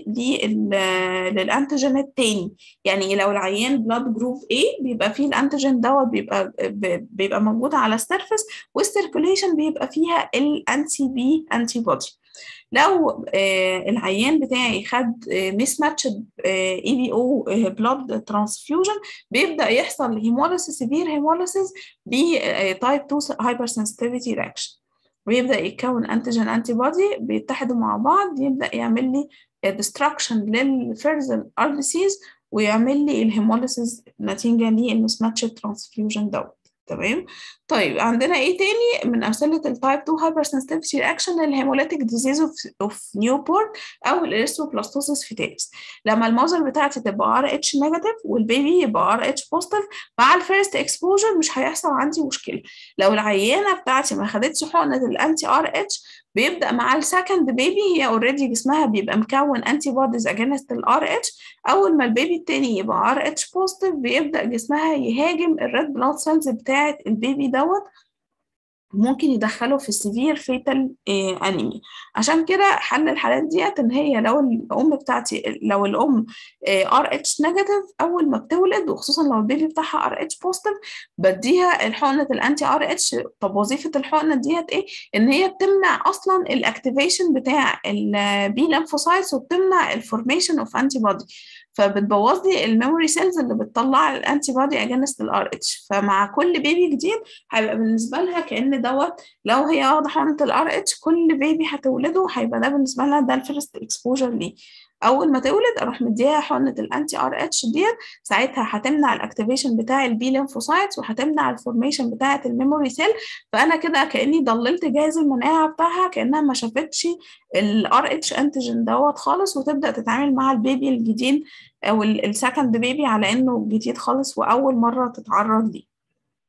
للانتيجين التاني يعني لو العيان بلاد جروب A بيبقى فيه الانتيجين دوت بيبقى ب- بيبقى موجود على السيرفيس والسيركوليشن بيبقى فيها الانتي بي انتي بودي لو آه، العيان بتاعي خد ميس ماتش اي بي او بلاد ترانسفيوجن بيبدا يحصل هيموليسيس سيفير هيموليسيس بتايب 2 هايبر سنسيتيفيتي رياكشن ويبدا يتكون انتيجين انتي بودي بيتحدوا مع بعض يبدا يعمل لي ديستراكشن للفيرزل ار بي سيز ويعمل لي الهيموليسيس نتيجه للميس ماتش ترانسفيوجن دوت تمام طيب عندنا ايه تاني من امثله التايب 2 هايبر سنسيتيفيتي رياكشن الهيموليتيك ديزيز اوف نيو بورن او الاريثروبلاستوسيس فيتاليس لما المذر بتاعتي تبقى ار اتش نيجاتيف والبيبي يبقى ار اتش بوزيتيف مع الفيرست اكسبوجر مش هيحصل عندي مشكله لو العيانه بتاعتي ما خدتش حقنه الانتي ار اتش بيبدا مع السكند بيبي هي اوريدي جسمها بيبقى مكون انتي بوديز اجينست الار اتش اول ما البيبي التاني يبقى ار اتش بوزيتيف بيبدا جسمها يهاجم الريد بلاد سيلز بتاعه البيبي دوت ممكن يدخله في السيفير فيتال انيميا عشان كده حل الحالات ديت ان هي لو الام بتاعتي لو الام ار اتش نيجاتيف اول ما بتولد وخصوصا لو البيبي بتاعها ار اتش بوزيتيف بديها الحقنه الانتي ار اتش طب وظيفه الحقنه ديت ايه ان هي بتمنع اصلا الاكتيفيشن بتاع البي ليمفوسايتس وبتمنع الفورميشن اوف انتي بودي فبتبوظ لي الميموري سيلز اللي بتطلع الانتي بودي اجينست الار اتش فمع كل بيبي جديد هيبقى بالنسبه لها كان دوت لو هي واخده حقنه الار اتش كل بيبي هتولده هيبقى ده بالنسبه لها ده الفيرست اكسبوجر ليه اول ما تولد اروح مديها حقنه الانتي ار اتش ديت ساعتها هتمنع الاكتيفيشن بتاع البي ليمفوسايتس وهتمنع الفورميشن بتاعه الميموري سيل فانا كده كاني ضللت جهاز المناعه بتاعها كانها ما شافتش الار اتش انتيجين دوت خالص وتبدا تتعامل مع البيبي الجديد او السكند بيبي على انه جديد خالص واول مره تتعرض ليه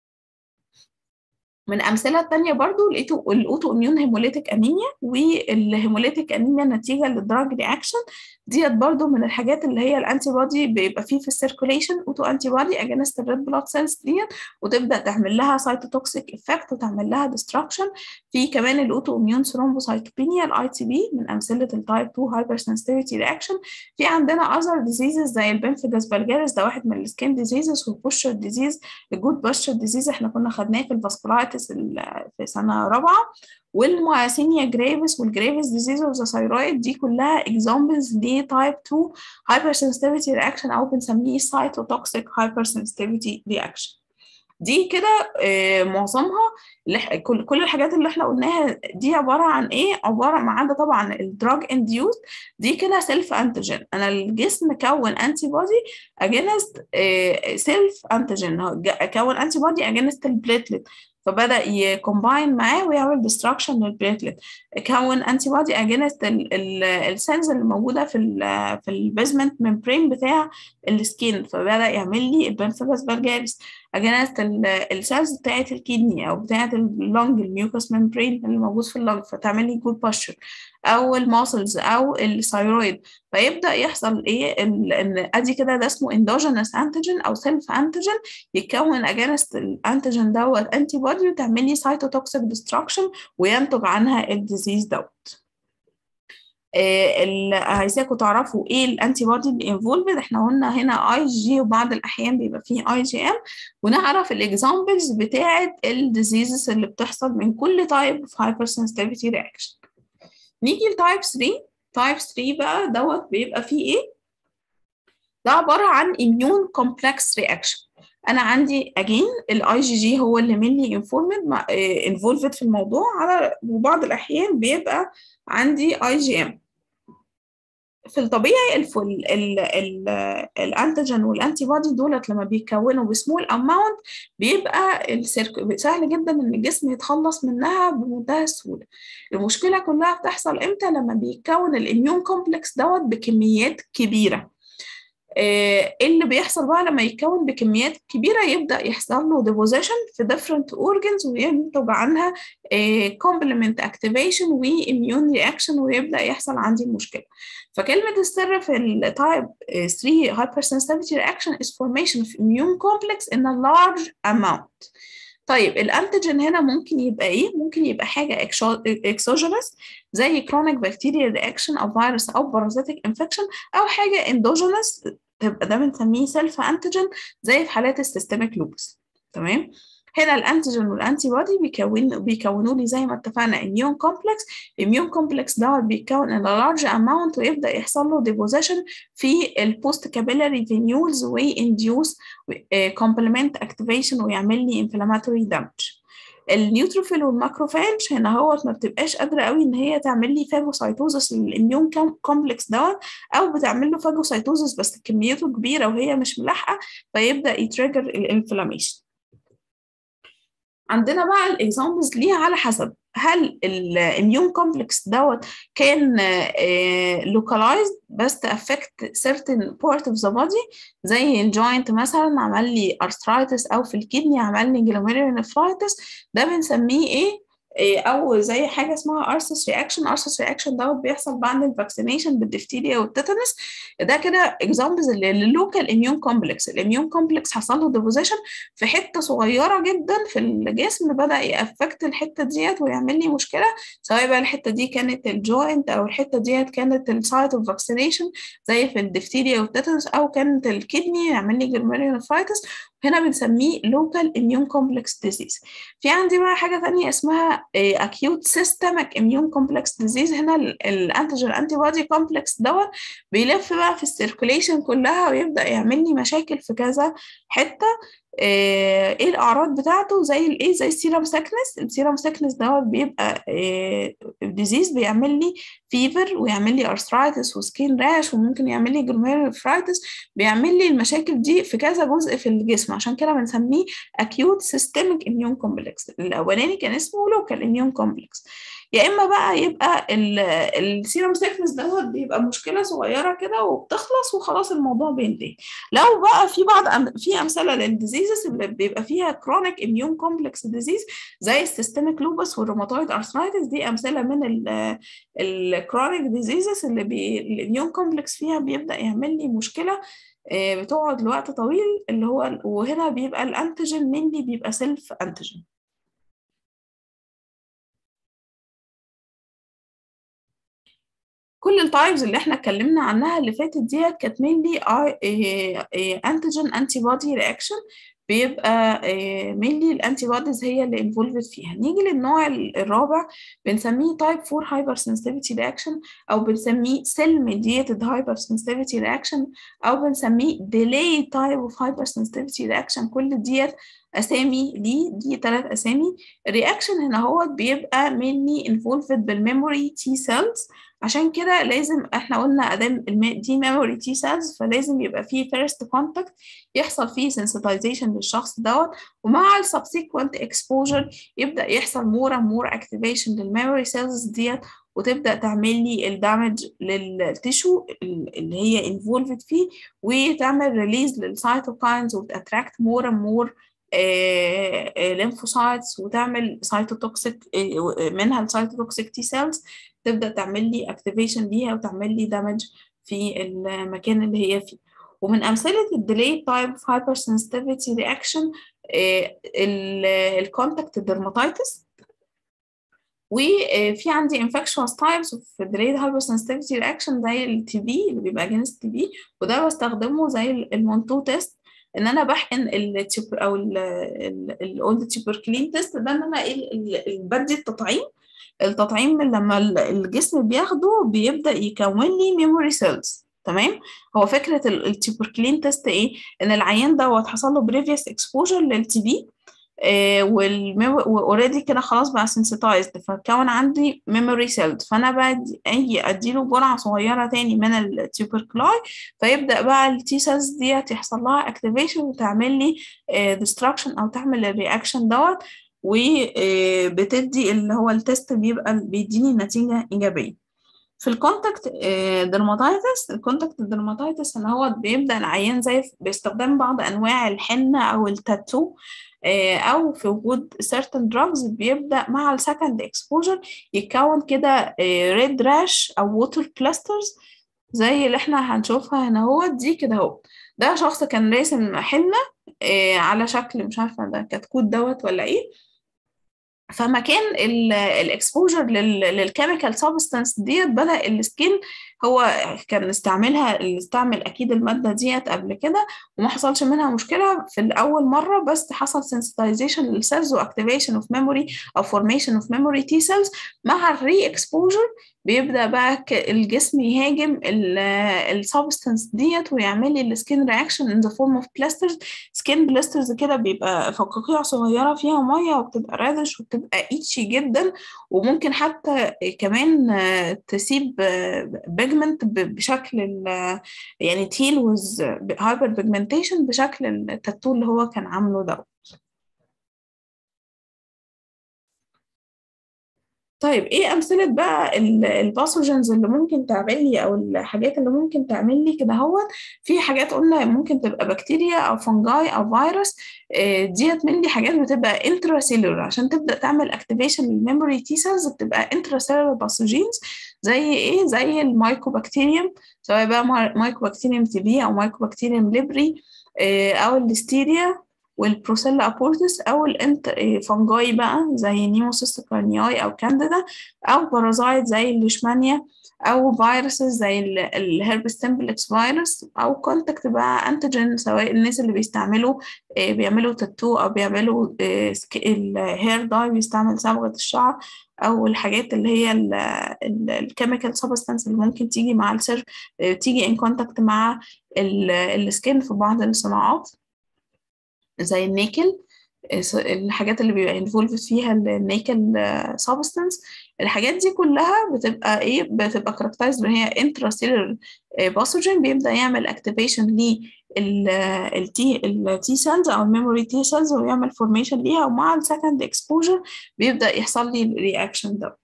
من امثله تانية برضو لقيتوا الاوتو اميون هيموليتيك انيميا والهيموليتيك انيميا نتيجه للدراج رياكشن ديت برضو من الحاجات اللي هي الانتي بودي بيبقى فيه في السيركوليشن اوتو انتي بودي اجينست الريد بلاد سيلز ديت وتبدا تعمل لها سايتوتوكسيك افكت وتعمل لها ديستراكشن في كمان الاوتو اميون ثرومبوسايتوبينيا الاي تي بي من امثله التايب 2 هايبر سنسيتيفيتي رياكشن في عندنا اذر ديزيزز زي البنفيجاس بالجارس ده واحد من السكين ديزيزز والبوشر ديزيز الجود بوشر ديزيز احنا كنا خدناه في الفاسكولايتس في سنه رابعه والمايسينيا جريفيس والجريفيس ديزيز اوف ذا ثايرويد دي كلها اكزامبلز لتايب 2 هايبر سنسيتيفيتي رياكشن او بنسميه سايتوتوكسيك هايبر سنسيتيفيتي رياكشن دي كده آه، معظمها اللي إح- كل كل الحاجات اللي احنا قلناها دي عباره عن ايه عباره ما عدا طبعا الدراج انديوز دي كده سيلف انتيجين انا الجسم كون انتي بودي اجينست سيلف انتيجين كون انتي بودي اجينست البليتلت فبدا يكومباين معاه ويعمل ديستراكشن للبليتلت كون انتي بودي اجينست السيلز اللي موجوده في ال في البيزمنت ممبرين بتاع السكين فبدا يعمل لي البنفلس فالجاريس اجينست السيلز بتاعت الكدني او بتاعت اللنج الميوكس ممبرين اللي موجود في اللنج فتعمل لي جود باشر او الماسلز او الثايرويد فيبدا يحصل ايه ال- ان ادي كده ده اسمه اندوجينس انتيجين او سيلف انتيجين يتكون اجينست الانتيجين دوت انتي بودي وتعمل لي سايتوتوكسيك ديستراكشن وينتج عنها الديزيز دوت آه، ال- عايزاكم تعرفوا ايه الانتي بودي اللي انفولفد احنا قلنا هنا اي جي وبعض الاحيان بيبقى فيه اي جي ام ونعرف الاكزامبلز بتاعه الديزيزز اللي بتحصل من كل تايب اوف هايبر سنسيتيفيتي رياكشن نيجي لتايب 3 تايب 3 بقى دوت بيبقى فيه ايه ده عباره عن immune complex reaction انا عندي اجين الاي جي جي هو اللي مني انفورمد انفولفد في الموضوع على وبعض الاحيان بيبقى عندي اي جي ام في الطبيعي الف- ال ال ال الانتيجين والانتي بودي دولت لما بيتكونوا بسمول اماونت بيبقى السيرك سهل جدا ان الجسم يتخلص منها بمنتهى السهوله المشكله كلها بتحصل امتى لما بيتكون الاميون كومبلكس دوت بكميات كبيره آه، ايه اللي بيحصل بقى لما يتكون بكميات كبيرة يبدأ يحصل له deposition في different organs وينتج عنها آه، complement activation و immune reaction ويبدأ يحصل عندي المشكلة فكلمة السر في ال type 3 hypersensitivity reaction is formation of immune complex in a large amount طيب الانتيجين هنا ممكن يبقى ايه؟ ممكن يبقى حاجه اكسوجينس زي كرونيك بكتيريا رياكشن او فيروس او بارازيتيك انفكشن او حاجه اندوجينس تبقى ده بنسميه سيلف انتيجين زي في حالات السيستميك لوبس تمام هنا الانتيجين والانتي بودي بيكون بيكونوا لي زي ما اتفقنا اميون كومبلكس الاميون كومبلكس دوت بيتكون ان لارج اماونت ويبدا يحصل له ديبوزيشن في البوست كابيلاري فينيولز وينديوس كومبلمنت اكتيفيشن ويعمل لي انفلاماتوري دامج النيوتروفيل والماكروفاج هنا هو ما بتبقاش قادره قوي ان هي تعمل لي فاجوسايتوزس للاميون كومبلكس دوت او بتعمل له فاجوسايتوزس بس كميته كبيره وهي مش ملاحقه فيبدا يتريجر الانفلاميشن عندنا بقى الاكزامبلز ليها على حسب هل الاميون كومبلكس دوت كان لوكالايزد بس افكت certain part of the body زي الجوينت مثلا عمل لي ارثرايتس او في الكدني عمل لي جلوميرولونيفرايتس ده بنسميه ايه او زي حاجه اسمها ارسس رياكشن ارسس رياكشن دوت بيحصل بعد الفاكسينيشن بالدفتيريا والتيتانس ده كده اكزامبلز لللوكال اميون كومبلكس الاميون كومبلكس حصل له ديبوزيشن في حته صغيره جدا في الجسم بدا يأفكت الحته ديت ويعمل لي مشكله سواء بقى الحته دي كانت الجوينت او الحته ديت كانت السايت اوف فاكسينيشن زي في الدفتيريا والتيتانس او كانت الكدني يعمل لي جلوميرولونيفرايتس هنا بنسميه local immune complex disease في عندي بقى حاجة تانية اسمها acute systemic immune complex disease هنا الانتيجين انتي بودي كومبلكس دوت بيلف بقى في السيركوليشن كلها ويبدأ يعمل لي مشاكل في كذا حتة ايه الاعراض بتاعته زي الايه زي السيرم ساكنس السيرم ساكنس دوت بيبقى ديزيز بيعمل لي فيفر ويعمل لي ارثرايتس وسكين راش وممكن يعمل لي جلوميرولوفرايتس بيعمل لي المشاكل دي في كذا جزء في الجسم عشان كده بنسميه acute systemic immune complex الاولاني كان اسمه local immune complex يا اما بقى يبقى السيرم سيكنس دوت بيبقى مشكله صغيره كده وبتخلص وخلاص الموضوع بينتهي لو بقى في بعض أم في امثله للديزيزز اللي بيبقى فيها كرونيك اميون كومبلكس ديزيز زي السيستميك لوبس والروماتويد ارثرايتس دي امثله من الكرونيك ديزيزز اللي بي الاميون كومبلكس فيها بيبدا يعمل لي مشكله بتقعد لوقت طويل اللي هو وهنا بيبقى الانتيجين مني بيبقى سيلف انتيجين كل التايبز اللي احنا اتكلمنا عنها اللي فاتت ديت كانت مينلي انتيجين انتي بودي رياكشن بيبقى مينلي الانتي بوديز هي اللي انفولفد فيها نيجي للنوع الرابع بنسميه تايب 4 هايبر سنسيتيفيتي رياكشن او بنسميه سيل ميديتد هايبر سنسيتيفيتي رياكشن او بنسميه ديلي تايب اوف هايبر سنسيتيفيتي رياكشن كل ديت اسامي ليه دي ثلاث اسامي الرياكشن هنا هو بيبقى mainly involved بالميموري تي سيلز عشان كده لازم احنا قلنا ادام دي ميموري تي سيلز فلازم يبقى فيه فيرست كونتاكت يحصل فيه sensitization للشخص دوت ومع السبسيكوينت اكسبوجر يبدا يحصل مور اند مور اكتيفيشن للميموري سيلز ديت وتبدا تعمل لي الدامج للتيشو اللي هي انفولفد فيه وتعمل ريليز للسايتوكاينز وتاتراكت مور اند مور ليمفوسايتس وتعمل سايتوتوكسيك منها السايتوتوكسيك تي سيلز تبدا تعمل لي اكتيفيشن ليها وتعمل لي دامج في المكان اللي هي فيه ومن امثله الديلي تايب اوف هايبر سنسيتيفيتي رياكشن الكونتاكت ديرماتيتس وفي عندي infectious types of delayed hypersensitivity reaction زي التي بي اللي بيبقى against التي بي وده بستخدمه زي المونتو تيست ان انا بحقن التيبر او الاولد تيبركلين تيست ده ان انا ايه بدي التطعيم التطعيم لما الجسم بياخده بيبدا يكون لي ميموري سيلز تمام هو فكره التيبركلين تيست ايه ان العيان دوت حصل له بريفيوس اكسبوجر للتي بي واوريدي كده خلاص بقى سنسيتايزد فكون عندي ميموري سيلز فانا بقى اجي اديله جرعه صغيره تاني من التيوبركلاي فيبدا بقى التي سيلز ديت يحصل لها اكتيفيشن وتعمل لي ديستراكشن او تعمل الرياكشن دوت وبتدي اللي هو التست بيبقى بيديني نتيجه ايجابيه في الكونتاكت درماتيتس الكونتاكت درماتيتس ان هو بيبدا العيان زي باستخدام بعض انواع الحنه او التاتو او في وجود certain drugs بيبدا مع السكند اكسبوجر يتكون كده ريد راش او ووتر كلاسترز زي اللي احنا هنشوفها هنا هو دي كده اهو ده شخص كان راسم حنه على شكل مش عارفه ده كتكوت دوت ولا ايه فمكان الاكسبوجر للكيميكال سبستانس ديت بدا السكين هو كان استعملها استعمل اكيد الماده ديت قبل كده وما حصلش منها مشكله في الاول مره بس حصل سنسيتايزيشن للسيلز واكتيفيشن اوف ميموري او فورميشن اوف ميموري تي سيلز مع الري اكسبوجر بيبدا بقى الجسم يهاجم السبستانس ديت ويعمل لي السكين رياكشن ان ذا فورم اوف بلاسترز سكين بلاسترز كده بيبقى فقاقيع صغيره فيها ميه وبتبقى رادش وبتبقى ايتشي جدا وممكن حتى كمان تسيب بيجمنت بشكل يعني تيل وز هايبر بيجمنتيشن بشكل التاتو اللي هو كان عامله ده طيب ايه امثله بقى الباثوجنز اللي ممكن تعمل لي او الحاجات اللي ممكن تعمل لي كده هو في حاجات قلنا ممكن تبقى بكتيريا او فنجاي او فيروس ديت من دي حاجات بتبقى انترا سيلولر عشان تبدا تعمل اكتيفيشن للميموري تي سيلز بتبقى انترا سيلولر باثوجينز زي ايه زي المايكوبكتيريوم سواء بقى مايكوبكتيريوم تي بي او مايكوبكتيريوم ليبري او الليستيريا والبروسيلا ابورتس او الانت فانجاي بقى زي نيموسيست كارنياي او كانديدا او بارازايت زي الليشمانيا او فيروسز زي الهربس تمبلكس فيروس او كونتاكت بقى انتيجين سواء الناس اللي بيستعملوا بيعملوا تاتو او بيعملوا الهير داي بيستعمل صبغه الشعر او الحاجات اللي هي الكيميكال سبستانس اللي ممكن تيجي مع السيرف تيجي ان كونتاكت مع السكين في بعض الصناعات زي النيكل الحاجات اللي بيبقى انفولفد فيها النيكل سبستانس الحاجات دي كلها بتبقى ايه بتبقى كاركترايزد ان هي انتراسيلر باثوجين بيبدا يعمل اكتيفيشن للتي التي سيلز او الميموري تي سيلز ويعمل فورميشن ليها ومع السكند اكسبوجر بيبدا يحصل لي الرياكشن ده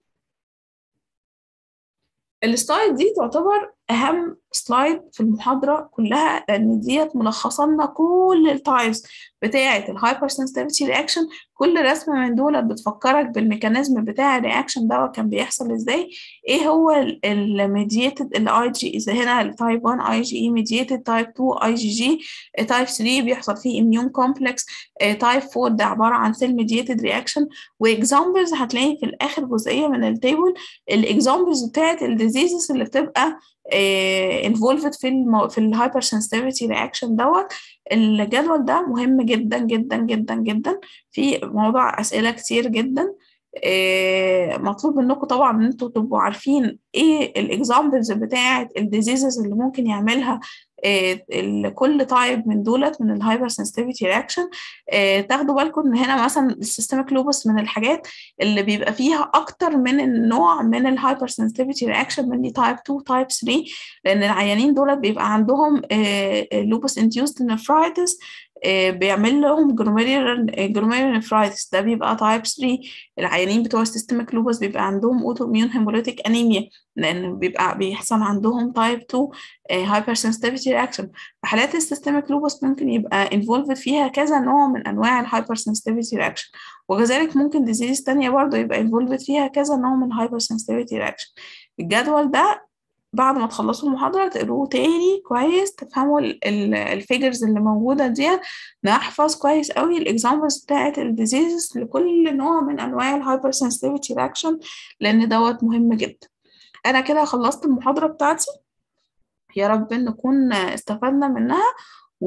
السلايد دي تعتبر اهم سلايد في المحاضره كلها لان ديت ملخصه لنا كل التايبس بتاعه الهايبر سنسيتيفيتي رياكشن كل رسمه من دول بتفكرك بالميكانيزم بتاع الرياكشن ده كان بيحصل ازاي ايه هو الميدييتد الاي جي اذا هنا التايب 1 اي جي اي ميدييتد تايب 2 اي جي جي تايب 3 بيحصل فيه اميون كومبلكس تايب 4 ده عباره عن سيل ميدييتد رياكشن واكزامبلز هتلاقي في الاخر جزئيه من التيبل الاكزامبلز بتاعه الديزيزز اللي بتبقى انفولفد في المو... في الهايبر سنسيتيفيتي رياكشن دوت الجدول ده مهم جدا جدا جدا جدا في موضوع اسئله كتير جدا آه، مطلوب منكم طبعا ان انتوا تبقوا عارفين ايه الاكزامبلز بتاعه الديزيزز اللي ممكن يعملها آه، كل تايب من دولت من الهايبر سنسيتيفيتي رياكشن تاخدوا بالكم ان هنا مثلا السيستميك لوبس من الحاجات اللي بيبقى فيها اكتر من النوع من الهايبر سنسيتيفيتي رياكشن من تايب 2 تايب 3 لان العيانين دولت بيبقى عندهم لوبس انديوست نفرايتس بيعمل لهم جلوميرولار نفرايتس ده بيبقى تايب 3 العيانين بتوع السيستميك لوبس بيبقى عندهم اوتو اميون هيموليتيك انيميا لان بيبقى بيحصل عندهم تايب 2 هايبر سنسيتيفيتي رياكشن في حالات السيستميك لوبس ممكن يبقى انفولفد فيها كذا نوع من انواع الهايبر سنسيتيفيتي رياكشن وكذلك ممكن ديزيز تانية برضه يبقى انفولفد فيها كذا نوع من الهايبر سنسيتيفيتي رياكشن الجدول ده بعد ما تخلصوا المحاضرة تقروه تاني كويس تفهموا الفيجرز اللي موجودة دي نحفظ كويس قوي الاكزامبلز بتاعت الديزيزز لكل نوع من انواع الهايبر سنسيتيفيتي رياكشن لان دوت مهم جدا انا كده خلصت المحاضرة بتاعتي يا رب نكون استفدنا منها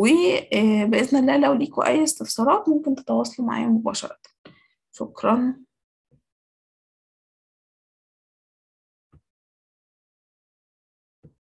وبإذن الله لو ليكوا أي استفسارات ممكن تتواصلوا معايا مباشرة شكرا